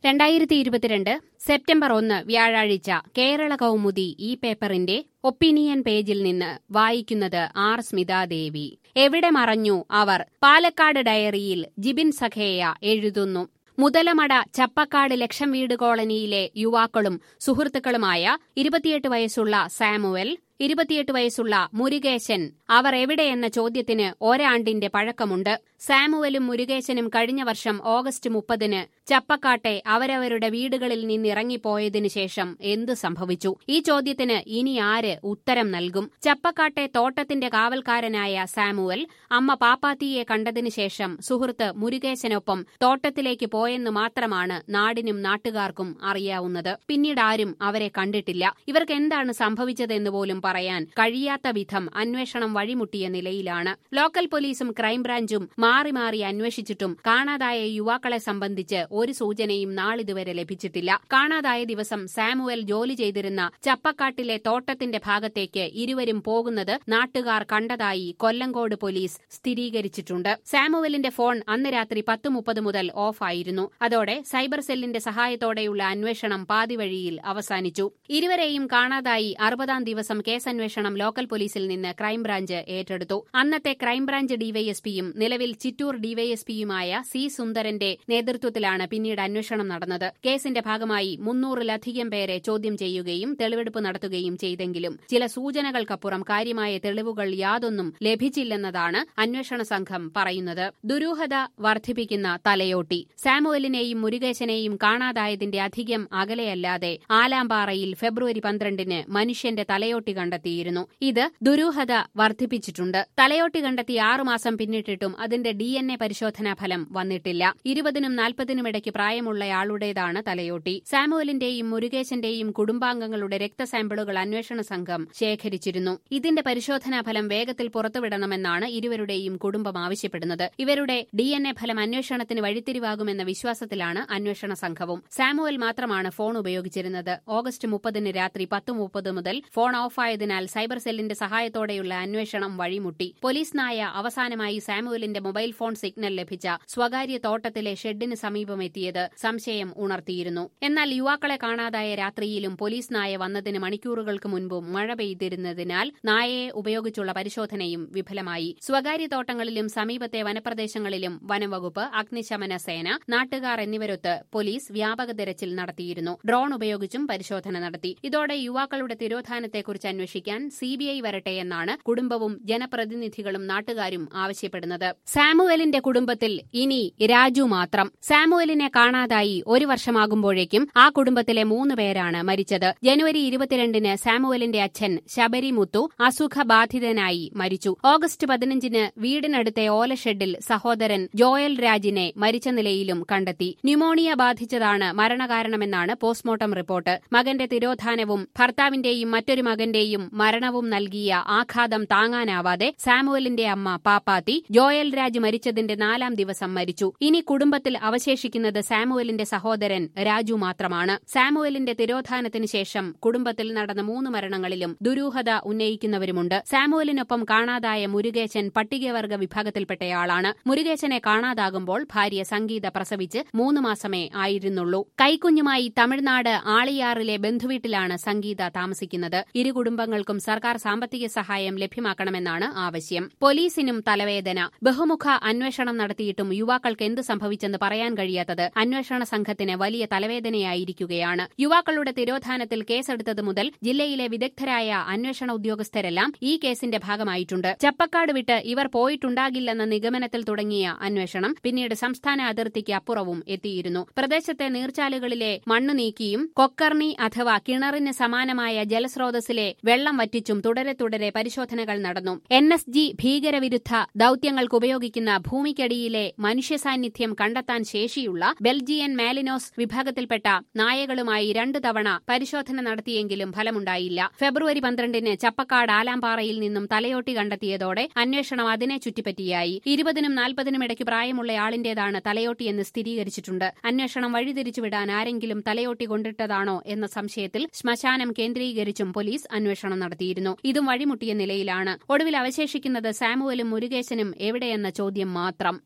രണ്ടായിരത്തി ഇരുപത്തിരണ്ട് സെപ്റ്റംബർ ഒന്ന് വ്യാഴാഴ്ച കേരള കൗമുദി ഈ പേപ്പറിന്റെ ഒപ്പീനിയൻ പേജിൽ നിന്ന് വായിക്കുന്നത് ആർ സ്മിതാദേവി എവിടെ മറഞ്ഞു അവർ പാലക്കാട് ഡയറിയിൽ ജിബിൻ സഖേയ എഴുതുന്നു മുതലമട ചപ്പക്കാട് ലക്ഷം വീട് കോളനിയിലെ യുവാക്കളും സുഹൃത്തുക്കളുമായ ഇരുപത്തിയെട്ട് വയസ്സുള്ള സാമുവൽ ഇരുപത്തിയെട്ട് വയസ്സുള്ള മുരുകേശൻ അവർ എവിടെയെന്ന ചോദ്യത്തിന് ഒരാണ്ടിന്റെ പഴക്കമുണ്ട് സാമുവലും മുരുകേശനും കഴിഞ്ഞ വർഷം ഓഗസ്റ്റ് മുപ്പതിന് ചപ്പക്കാട്ടെ അവരവരുടെ വീടുകളിൽ നിന്നിറങ്ങിപ്പോയതിനു ശേഷം എന്തു സംഭവിച്ചു ഈ ചോദ്യത്തിന് ഇനി ആര് ഉത്തരം നൽകും ചപ്പക്കാട്ടെ തോട്ടത്തിന്റെ കാവൽക്കാരനായ സാമുവൽ അമ്മ പാപ്പാത്തിയെ കണ്ടതിനു ശേഷം സുഹൃത്ത് മുരുകേശനൊപ്പം തോട്ടത്തിലേക്ക് പോയെന്ന് മാത്രമാണ് നാടിനും നാട്ടുകാർക്കും അറിയാവുന്നത് പിന്നീട് ആരും അവരെ കണ്ടിട്ടില്ല ഇവർക്ക് എന്താണ് സംഭവിച്ചതെന്ന് പോലും പറയാൻ കഴിയാത്ത വിധം അന്വേഷണം വഴിമുട്ടിയ നിലയിലാണ് ലോക്കൽ പോലീസും ക്രൈംബ്രാഞ്ചും മാറി മാറി അന്വേഷിച്ചിട്ടും കാണാതായ യുവാക്കളെ സംബന്ധിച്ച് ഒരു സൂചനയും നാളിതുവരെ ലഭിച്ചിട്ടില്ല കാണാതായ ദിവസം സാമുവൽ ജോലി ചെയ്തിരുന്ന ചപ്പക്കാട്ടിലെ തോട്ടത്തിന്റെ ഭാഗത്തേക്ക് ഇരുവരും പോകുന്നത് നാട്ടുകാർ കണ്ടതായി കൊല്ലങ്കോട് പോലീസ് സ്ഥിരീകരിച്ചിട്ടുണ്ട് സാമുവലിന്റെ ഫോൺ അന്ന് രാത്രി പത്ത് മുപ്പത് മുതൽ ഓഫായിരുന്നു അതോടെ സൈബർ സെല്ലിന്റെ സഹായത്തോടെയുള്ള അന്വേഷണം പാതിവഴിയിൽ അവസാനിച്ചു ഇരുവരെയും കാണാതായി അറുപതാം ദിവസം കേസന്വേഷണം ലോക്കൽ പോലീസിൽ നിന്ന് ക്രൈംബ്രാഞ്ച് ഏറ്റെടുത്തു അന്നത്തെ ക്രൈംബ്രാഞ്ച് ഡിവൈഎസ്പിയും നിലവിൽ ചിറ്റൂർ ഡിവൈഎസ്പിയുമായ സി സുന്ദരന്റെ നേതൃത്വത്തിലാണ് പിന്നീട് അന്വേഷണം നടന്നത് കേസിന്റെ ഭാഗമായി മുന്നൂറിലധികം പേരെ ചോദ്യം ചെയ്യുകയും തെളിവെടുപ്പ് നടത്തുകയും ചെയ്തെങ്കിലും ചില സൂചനകൾക്കപ്പുറം കാര്യമായ തെളിവുകൾ യാതൊന്നും ലഭിച്ചില്ലെന്നതാണ് അന്വേഷണ സംഘം പറയുന്നത് ദുരൂഹത വർദ്ധിപ്പിക്കുന്ന തലയോട്ടി സാമുവലിനെയും മുരുകേശനെയും കാണാതായതിന്റെ അധികം അകലെയല്ലാതെ ആലാമ്പാറയിൽ ഫെബ്രുവരി പന്ത്രണ്ടിന് മനുഷ്യന്റെ തലയോട്ടി കണ്ടെത്തിയിരുന്നു ഇത് ദുരൂഹത വർദ്ധിപ്പിച്ചിട്ടുണ്ട് തലയോട്ടി കണ്ടെത്തി ആറുമാസം പിന്നിട്ടിട്ടും അതിന്റെ ഡി എൻ എ പരിശോധനാ ഫലം വന്നിട്ടില്ല ഇരുപതിനും നാൽപ്പതിനും ഇടയ്ക്ക് പ്രായമുള്ളയാളുടേതാണ് തലയോട്ടി സാമുവലിന്റെയും മുരുകേശന്റെയും കുടുംബാംഗങ്ങളുടെ രക്തസാമ്പിളുകൾ അന്വേഷണ സംഘം ശേഖരിച്ചിരുന്നു ഇതിന്റെ പരിശോധനാ ഫലം വേഗത്തിൽ പുറത്തുവിടണമെന്നാണ് ഇരുവരുടെയും കുടുംബം ആവശ്യപ്പെടുന്നത് ഇവരുടെ ഡി എൻ എ ഫലം അന്വേഷണത്തിന് വഴിത്തിരിവാകുമെന്ന വിശ്വാസത്തിലാണ് അന്വേഷണ സംഘവും സാമുവൽ മാത്രമാണ് ഫോൺ ഉപയോഗിച്ചിരുന്നത് ഓഗസ്റ്റ് മുപ്പതിന് രാത്രി പത്ത് മുപ്പത് മുതൽ ഫോൺ ഓഫായതിനാൽ സൈബർ സെല്ലിന്റെ സഹായത്തോടെയുള്ള അന്വേഷണം വഴിമുട്ടി പോലീസ് നായ അവസാനമായി സാമുവലിന്റെ മൊബൈൽ ഫോൺ സിഗ്നൽ ലഭിച്ച സ്വകാര്യ തോട്ടത്തിലെ ഷെഡിന് സമീപമെത്തിയത് സംശയം ഉണർത്തിയിരുന്നു എന്നാൽ യുവാക്കളെ കാണാതായ രാത്രിയിലും പോലീസ് നായ വന്നതിന് മണിക്കൂറുകൾക്ക് മുൻപും മഴ പെയ്തിരുന്നതിനാൽ നായയെ ഉപയോഗിച്ചുള്ള പരിശോധനയും വിഫലമായി സ്വകാര്യ തോട്ടങ്ങളിലും സമീപത്തെ വനപ്രദേശങ്ങളിലും വനംവകുപ്പ് അഗ്നിശമന സേന നാട്ടുകാർ എന്നിവരൊത്ത് പോലീസ് വ്യാപക തിരച്ചിൽ നടത്തിയിരുന്നു ഡ്രോൺ ഉപയോഗിച്ചും പരിശോധന നടത്തി ഇതോടെ യുവാക്കളുടെ തിരോധാനത്തെക്കുറിച്ച് അന്വേഷിക്കാൻ സിബിഐ വരട്ടെ എന്നാണ് കുടുംബവും ജനപ്രതിനിധികളും നാട്ടുകാരും ആവശ്യപ്പെടുന്നത് സാമുവലിന്റെ കുടുംബത്തിൽ ഇനി രാജു മാത്രം സാമുവലിനെ കാണാതായി ഒരു വർഷമാകുമ്പോഴേക്കും ആ കുടുംബത്തിലെ മൂന്ന് പേരാണ് മരിച്ചത് ജനുവരി ഇരുപത്തിരണ്ടിന് സാമുവലിന്റെ അച്ഛൻ ശബരിമുത്തു അസുഖബാധിതനായി മരിച്ചു ഓഗസ്റ്റ് പതിനഞ്ചിന് വീടിനടുത്തെ ഓലഷെഡിൽ സഹോദരൻ ജോയൽ രാജിനെ മരിച്ച നിലയിലും കണ്ടെത്തി ന്യൂമോണിയ ബാധിച്ചതാണ് മരണകാരണമെന്നാണ് പോസ്റ്റ്മോർട്ടം റിപ്പോർട്ട് മകന്റെ തിരോധാനവും ഭർത്താവിന്റെയും മറ്റൊരു മകന്റെയും മരണവും നൽകിയ ആഘാതം താങ്ങാനാവാതെ സാമുവലിന്റെ അമ്മ പാപ്പാത്തി ജോയൽ രാജ് മരിച്ചതിന്റെ നാലാം ദിവസം മരിച്ചു ഇനി കുടുംബത്തിൽ അവശേഷിക്കുന്നത് സാമുവലിന്റെ സഹോദരൻ രാജു മാത്രമാണ് സാമുവലിന്റെ തിരോധാനത്തിന് ശേഷം കുടുംബത്തിൽ നടന്ന മൂന്ന് മരണങ്ങളിലും ദുരൂഹത ഉന്നയിക്കുന്നവരുമുണ്ട് സാമുവലിനൊപ്പം കാണാതായ മുരുകേശൻ പട്ടികവർഗ വിഭാഗത്തിൽപ്പെട്ടയാളാണ് മുരുകേശനെ കാണാതാകുമ്പോൾ ഭാര്യ സംഗീത പ്രസവിച്ച് മൂന്ന് മാസമേ ആയിരുന്നുള്ളൂ കൈക്കുഞ്ഞുമായി തമിഴ്നാട് ആളിയാറിലെ ബന്ധുവീട്ടിലാണ് സംഗീത താമസിക്കുന്നത് ഇരു കുടുംബങ്ങൾക്കും സർക്കാർ സാമ്പത്തിക സഹായം ലഭ്യമാക്കണമെന്നാണ് ആവശ്യം പോലീസിനും തലവേദന ബഹുമുഖ അന്വേഷണം നടത്തിയിട്ടും യുവാക്കൾക്ക് എന്ത് സംഭവിച്ചെന്ന് പറയാൻ കഴിയാത്തത് അന്വേഷണ സംഘത്തിന് വലിയ തലവേദനയായിരിക്കുകയാണ് യുവാക്കളുടെ തിരോധാനത്തിൽ കേസെടുത്തത് മുതൽ ജില്ലയിലെ വിദഗ്ധരായ അന്വേഷണ ഉദ്യോഗസ്ഥരെല്ലാം ഈ കേസിന്റെ ഭാഗമായിട്ടുണ്ട് ചപ്പക്കാട് വിട്ട് ഇവർ പോയിട്ടുണ്ടാകില്ലെന്ന നിഗമനത്തിൽ തുടങ്ങിയ അന്വേഷണം പിന്നീട് സംസ്ഥാന അതിർത്തിക്ക് അപ്പുറവും എത്തിയിരുന്നു പ്രദേശത്തെ നീർച്ചാലുകളിലെ മണ്ണ് നീക്കിയും കൊക്കർണി അഥവാ കിണറിന് സമാനമായ ജലസ്രോതസ്സിലെ വെള്ളം വറ്റിച്ചും തുടരെ തുടരെ പരിശോധനകൾ നടന്നു എൻ എസ് ജി ഭീകരവിരുദ്ധ ദൌത്യങ്ങൾക്ക് ഉപയോഗിക്കുന്ന ഭൂമിക്കടിയിലെ മനുഷ്യ സാന്നിധ്യം കണ്ടെത്താൻ ശേഷിയുള്ള ബെൽജിയൻ മാലിനോസ് വിഭാഗത്തിൽപ്പെട്ട നായകളുമായി രണ്ടു തവണ പരിശോധന നടത്തിയെങ്കിലും ഫലമുണ്ടായില്ല ഫെബ്രുവരി പന്ത്രണ്ടിന് ചപ്പക്കാട് ആലാമ്പാറയിൽ നിന്നും തലയോട്ടി കണ്ടെത്തിയതോടെ അന്വേഷണം അതിനെ ചുറ്റിപ്പറ്റിയായി ഇരുപതിനും നാൽപ്പതിനും ഇടയ്ക്ക് പ്രായമുള്ളയാളിന്റേതാണ് തലയോട്ടിയെന്ന് സ്ഥിരീകരിച്ചിട്ടുണ്ട് അന്വേഷണം വഴിതിരിച്ചുവിടാൻ ആരെങ്കിലും തലയോട്ടി കൊണ്ടിട്ടതാണോ എന്ന സംശയത്തിൽ ശ്മശാനം കേന്ദ്രീകരിച്ചും പോലീസ് അന്വേഷണം നടത്തിയിരുന്നു ഇതും വഴിമുട്ടിയ നിലയിലാണ് ഒടുവിൽ അവശേഷിക്കുന്നത് സാമുവലും മുരുകേശനും എവിടെയെന്ന ചോദ്യം മാത്രം